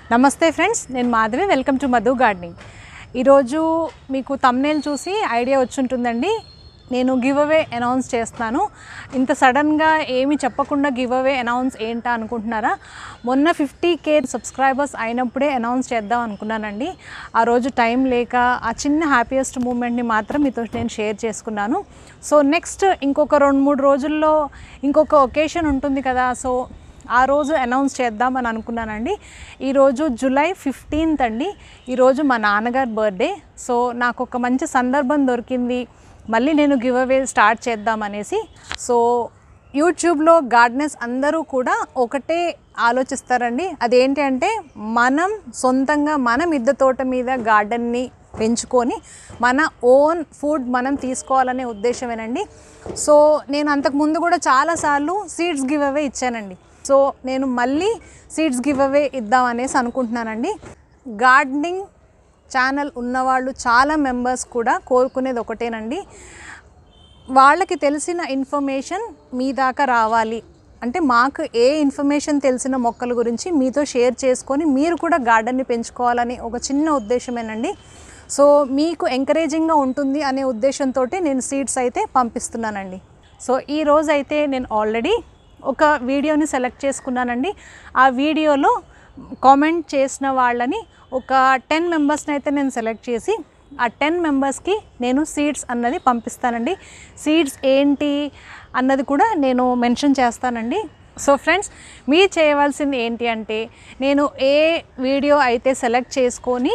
నమస్తే ఫ్రెండ్స్ నేను Madhavi welcome to Madhu gardening ఈరోజు మీకు తమ్నేల్ చూసి ఐడియా వచ్చి ఉంటుందండి నేను గివ్ అవే అనౌన్స్ చేస్తున్నాను ఇంత సడన్గా ఏమి చెప్పకుండా గివ్ అవే అనౌన్స్ ఏంటా అనుకుంటున్నారా మొన్న ఫిఫ్టీ కే సబ్స్క్రైబర్స్ అయినప్పుడే అనౌన్స్ చేద్దాం అనుకున్నానండి ఆ రోజు టైం లేక ఆ చిన్న హ్యాపీయెస్ట్ మూమెంట్ని మాత్రం మీతో నేను షేర్ చేసుకున్నాను సో నెక్స్ట్ ఇంకొక రెండు మూడు రోజుల్లో ఇంకొక ఒకేషన్ ఉంటుంది కదా సో ఆ రోజు అనౌన్స్ చేద్దామని అనుకున్నానండి ఈరోజు జూలై ఫిఫ్టీన్త్ అండి ఈరోజు మా నాన్నగారి బర్త్డే సో నాకు ఒక మంచి సందర్భం దొరికింది మళ్ళీ నేను గివ్ అవే స్టార్ట్ చేద్దామనేసి సో యూట్యూబ్లో గార్డెనర్స్ అందరూ కూడా ఒకటే ఆలోచిస్తారండి అదేంటి అంటే మనం సొంతంగా మన మిద్దె తోట మీద గార్డెన్ని పెంచుకొని మన ఓన్ ఫుడ్ మనం తీసుకోవాలనే ఉద్దేశమేనండి సో నేను అంతకుముందు కూడా చాలాసార్లు సీడ్స్ గివ్ అవే ఇచ్చానండి సో నేను మళ్ళీ సీడ్స్ గివ్ అవే ఇద్దాం అనేసి అనుకుంటున్నానండి గార్డెనింగ్ ఛానల్ ఉన్నవాళ్ళు చాలా మెంబర్స్ కూడా కోరుకునేది ఒకటేనండి వాళ్ళకి తెలిసిన ఇన్ఫర్మేషన్ మీ దాకా రావాలి అంటే మాకు ఏ ఇన్ఫర్మేషన్ తెలిసిన మొక్కల గురించి మీతో షేర్ చేసుకొని మీరు కూడా గార్డెన్ని పెంచుకోవాలని ఒక చిన్న ఉద్దేశమేనండి సో మీకు ఎంకరేజింగ్గా ఉంటుంది అనే ఉద్దేశంతో నేను సీడ్స్ అయితే పంపిస్తున్నానండి సో ఈ రోజు అయితే నేను ఆల్రెడీ ఒక వీడియోని సెలెక్ట్ చేసుకున్నానండి ఆ వీడియోలో కామెంట్ చేసిన వాళ్ళని ఒక టెన్ మెంబర్స్ని అయితే నేను సెలెక్ట్ చేసి ఆ టెన్ మెంబర్స్కి నేను సీడ్స్ అన్నది పంపిస్తానండి సీడ్స్ ఏంటి అన్నది కూడా నేను మెన్షన్ చేస్తానండి సో ఫ్రెండ్స్ మీరు చేయవలసింది ఏంటి అంటే నేను ఏ వీడియో అయితే సెలెక్ట్ చేసుకొని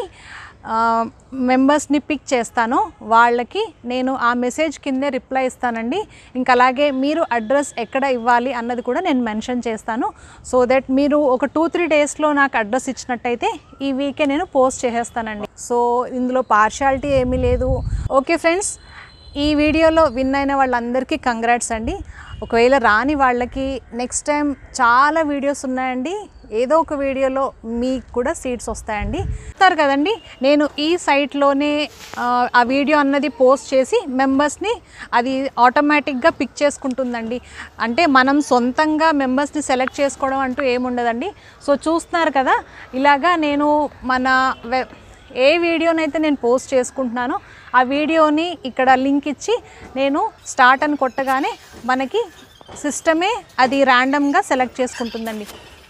మెంబర్స్ని పిక్ చేస్తానో వాళ్ళకి నేను ఆ మెసేజ్ కిందే రిప్లై ఇస్తానండి ఇంకా అలాగే మీరు అడ్రస్ ఎక్కడ ఇవ్వాలి అన్నది కూడా నేను మెన్షన్ చేస్తాను సో దట్ మీరు ఒక టూ త్రీ డేస్లో నాకు అడ్రస్ ఇచ్చినట్టయితే ఈ వీకే నేను పోస్ట్ చేసేస్తానండి సో ఇందులో పార్షాలిటీ ఏమీ లేదు ఓకే ఫ్రెండ్స్ ఈ వీడియోలో విన్ అయిన వాళ్ళందరికీ కంగ్రాట్స్ అండి ఒకవేళ రాని వాళ్ళకి నెక్స్ట్ టైం చాలా వీడియోస్ ఉన్నాయండి ఏదో ఒక వీడియోలో మీకు కూడా సీట్స్ వస్తాయండి చెప్తారు కదండి నేను ఈ సైట్లోనే ఆ, ఆ వీడియో అన్నది పోస్ట్ చేసి మెంబర్స్ని అది ఆటోమేటిక్గా పిక్ చేసుకుంటుందండి అంటే మనం సొంతంగా మెంబర్స్ని సెలెక్ట్ చేసుకోవడం అంటూ ఏముండదండి సో చూస్తున్నారు కదా ఇలాగా నేను మన వె ఏ వీడియోనైతే నేను పోస్ట్ చేసుకుంటున్నానో ఆ వీడియోని ఇక్కడ లింక్ ఇచ్చి నేను స్టార్ట్ అని కొట్టగానే మనకి సిస్టమే అది ర్యాండమ్గా సెలెక్ట్ చేసుకుంటుందండి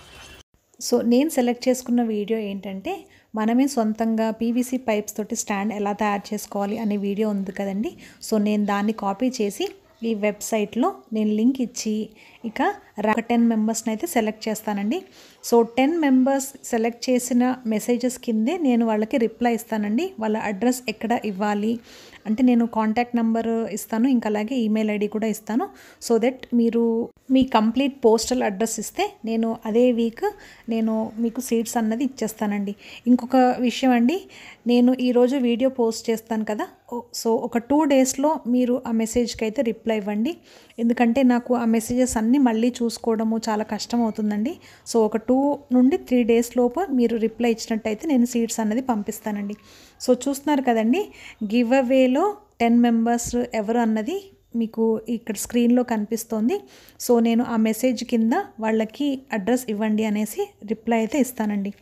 సో నేను సెలెక్ట్ చేసుకున్న వీడియో ఏంటంటే మనమే సొంతంగా పీవీసీ పైప్స్ తోటి స్టాండ్ ఎలా తయారు చేసుకోవాలి అనే వీడియో ఉంది కదండి సో నేను దాన్ని కాపీ చేసి ఈ వెబ్సైట్లో నేను లింక్ ఇచ్చి ఇక ఒక టెన్ మెంబర్స్ని అయితే సెలెక్ట్ చేస్తానండి సో టెన్ మెంబర్స్ సెలెక్ట్ చేసిన మెసేజెస్ కిందే నేను వాళ్ళకి రిప్లై ఇస్తానండి వాళ్ళ అడ్రస్ ఎక్కడ ఇవ్వాలి అంటే నేను కాంటాక్ట్ నెంబర్ ఇస్తాను ఇంకా అలాగే ఈమెయిల్ ఐడి కూడా ఇస్తాను సో దట్ మీరు మీ కంప్లీట్ పోస్టల్ అడ్రస్ ఇస్తే నేను అదే వీక్ నేను మీకు సీట్స్ అన్నది ఇచ్చేస్తానండి ఇంకొక విషయం అండి నేను ఈరోజు వీడియో పోస్ట్ చేస్తాను కదా ఓ- సో ఒక టూ డేస్లో మీరు ఆ మెసేజ్కి అయితే రిప్లై ఇవ్వండి ఎందుకంటే నాకు ఆ మెసేజెస్ అన్నీ మళ్ళీ చూసుకోవడము చాలా కష్టం అవుతుందండి సో ఒక టూ నుండి త్రీ డేస్ లోపు మీరు రిప్లై ఇచ్చినట్టయితే నేను సీట్స్ అన్నది పంపిస్తానండి సో చూస్తున్నారు కదండి గివ్ అవేలో టెన్ మెంబర్స్ ఎవరు అన్నది మీకు ఇక్కడ స్క్రీన్లో కనిపిస్తోంది సో నేను ఆ మెసేజ్ కింద వాళ్ళకి అడ్రస్ ఇవ్వండి అనేసి రిప్లై అయితే ఇస్తానండి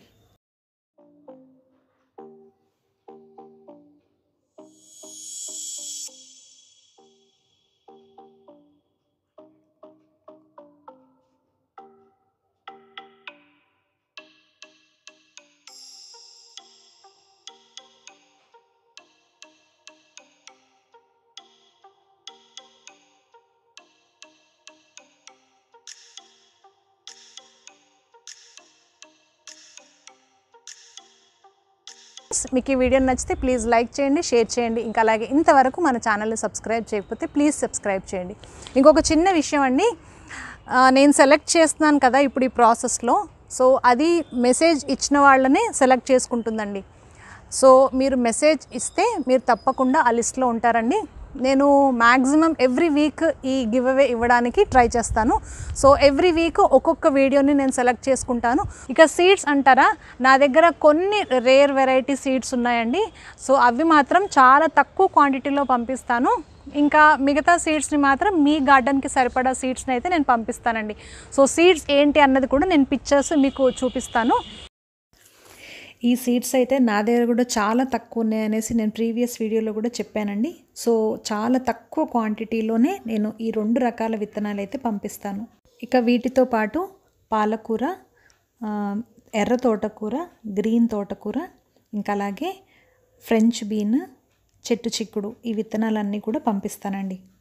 మీకు ఈ వీడియో నచ్చితే ప్లీజ్ లైక్ చేయండి షేర్ చేయండి ఇంకా అలాగే ఇంతవరకు మన ఛానల్ని సబ్స్క్రైబ్ చేయకపోతే ప్లీజ్ సబ్స్క్రైబ్ చేయండి ఇంకొక చిన్న విషయం అండి ఆ, నేను సెలెక్ట్ చేస్తున్నాను కదా ఇప్పుడు ఈ ప్రాసెస్లో సో అది మెసేజ్ ఇచ్చిన వాళ్ళనే సెలెక్ట్ చేసుకుంటుందండి సో మీరు మెసేజ్ ఇస్తే మీరు తప్పకుండా ఆ లిస్ట్లో ఉంటారండి నేను మ్యాక్సిమం ఎవ్రీ వీక్ ఈ గివ్ అవే ఇవ్వడానికి ట్రై చేస్తాను సో ఎవ్రీ వీక్ ఒక్కొక్క వీడియోని నేను సెలెక్ట్ చేసుకుంటాను ఇక సీడ్స్ అంటారా నా దగ్గర కొన్ని రేర్ వెరైటీ సీడ్స్ ఉన్నాయండి సో అవి మాత్రం చాలా తక్కువ క్వాంటిటీలో పంపిస్తాను ఇంకా మిగతా సీడ్స్ని మాత్రం మీ గార్డెన్కి సరిపడా సీడ్స్ని అయితే నేను పంపిస్తానండి సో సీడ్స్ ఏంటి అన్నది కూడా నేను పిక్చర్స్ మీకు చూపిస్తాను ఈ సీడ్స్ అయితే నా దగ్గర కూడా చాలా తక్కువ ఉన్నాయి అనేసి నేను ప్రీవియస్ వీడియోలో కూడా చెప్పానండి సో చాలా తక్కువ క్వాంటిటీలోనే నేను ఈ రెండు రకాల విత్తనాలు అయితే పంపిస్తాను ఇక వీటితో పాటు పాలకూర ఆ, ఎర్ర తోటకూర గ్రీన్ తోటకూర ఇంకా అలాగే ఫ్రెంచ్ బీన్ చెట్టు చిక్కుడు ఈ విత్తనాలన్నీ కూడా పంపిస్తానండి